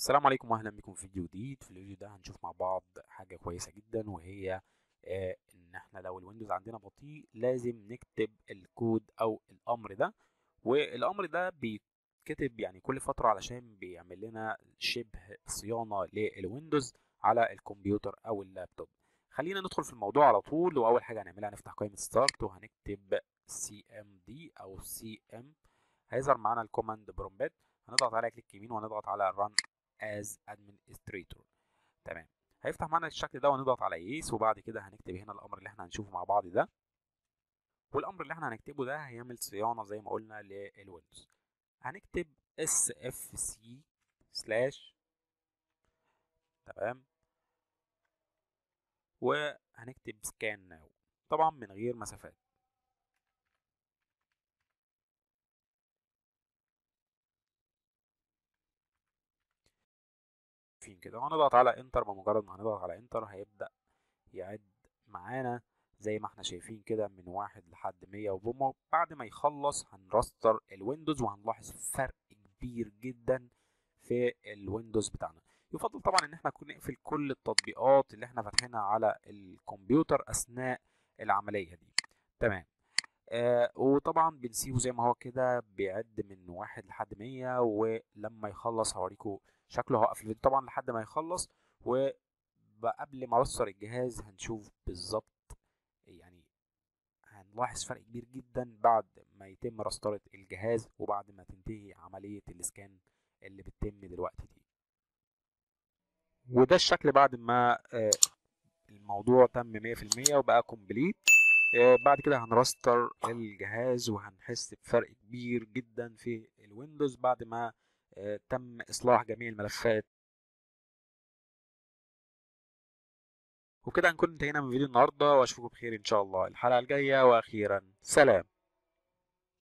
السلام عليكم واهلا بكم في فيديو جديد في الفيديو ده هنشوف مع بعض حاجه كويسه جدا وهي آه ان احنا لو الويندوز عندنا بطيء لازم نكتب الكود او الامر ده والامر ده بيتكتب يعني كل فتره علشان بيعمل لنا شبه صيانه للويندوز على الكمبيوتر او اللابتوب خلينا ندخل في الموضوع على طول واول حاجه هنعملها هنفتح قائمه ستارت وهنكتب سي ام دي او سي ام هيظهر معانا الكوماند برومبت هنضغط على كليك يمين وهنضغط على run as administrator تمام هيفتح معانا الشكل ده وهنضغط على يس وبعد كده هنكتب هنا الامر اللي احنا هنشوفه مع بعض ده والامر اللي احنا هنكتبه ده هيعمل صيانه زي ما قلنا للويندوز هنكتب sfc سلاش تمام وهنكتب scan now طبعا من غير مسافات شايفين كده وهنضغط على انتر بمجرد ما هنضغط على انتر هيبدأ يعد معانا زي ما احنا شايفين كده من واحد لحد مية وبعد ما يخلص هنرستر الويندوز وهنلاحظ فرق كبير جدا في الويندوز بتاعنا يفضل طبعا ان احنا نكون نقفل كل التطبيقات اللي احنا فاتحينها على الكمبيوتر اثناء العملية دي تمام آه وطبعا بنسيبه زي ما هو كده بيعد من واحد لحد مية ولما يخلص هوريكم شكله هوقف الفيديو طبعا لحد ما يخلص وقبل ما ارسر الجهاز هنشوف بالظبط يعني هنلاحظ فرق كبير جدا بعد ما يتم رسترة الجهاز وبعد ما تنتهي عملية الاسكان اللي بتتم دلوقتي دي وده الشكل بعد ما آه الموضوع تم مية في المية وبقى كومبليت بعد كده هنرستر الجهاز وهنحس بفرق كبير جدا في الويندوز بعد ما تم إصلاح جميع الملفات وكده هنكون انتهينا من فيديو النهاردة وأشوفكم بخير إن شاء الله الحلقة الجاية وأخيرا سلام